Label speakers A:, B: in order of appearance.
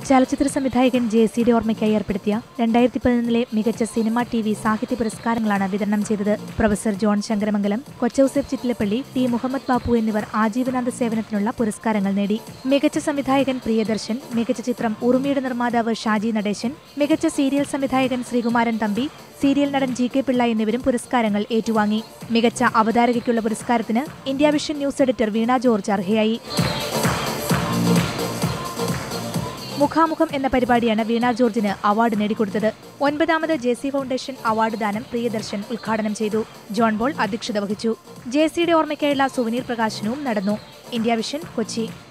A: ചലച്ചിത്ര സംവിധായകൻ ജെ സിയുടെ ഓർമ്മയ്ക്കായി ഏർപ്പെടുത്തിയ രണ്ടായിരത്തി പതിനൊന്നിലെ മികച്ച സിനിമ ടി വി സാഹിത്യ പുരസ്കാരങ്ങളാണ് വിതരണം ചെയ്തത് professor John Sankaramangalam Kochouseph Chittilappilly T Mohammed Bappu എന്നിവർ ആജീവനാന്ത സേവനത്തിനുള്ള പുരസ്കാരങ്ങൾ നേടി മികച്ച സംവിധായകൻ പ്രിയദർശൻ മികച്ച ചിത്രം ഉറുമിയുടെ നിർമ്മാതാവ് ഷാജി നടേശൻ മികച്ച സീരിയൽ സംവിധായകൻ ശ്രീകുമാരൻ തമ്പി സീരിയൽ നടൻ ജി കെ പിള്ള എന്നിവരും പുരസ്കാരങ്ങൾ ഏറ്റുവാങ്ങി മികച്ച അവതാരകയ്ക്കുള്ള പുരസ്കാരത്തിന് India vision news editor Veena George അർഹയായി മുഖാമുഖം എന്ന പരിപാടിയാണ് വീണ ജോർജിന് അവാർഡ് നേടിക്കൊടുത്തത് ഒൻപതാമത് ജെ സി ഫൗണ്ടേഷൻ അവാർഡ് ദാനം പ്രിയദർശൻ ഉദ്ഘാടനം ചെയ്തു ജോൺ ബോൾ അധ്യക്ഷത വഹിച്ചു ജെ സിയുടെ ഓർമ്മയ്ക്കായുള്ള സുവനീർ പ്രകാശനവും നടന്നു ഇന്ത്യ വിഷൻ കൊച്ചി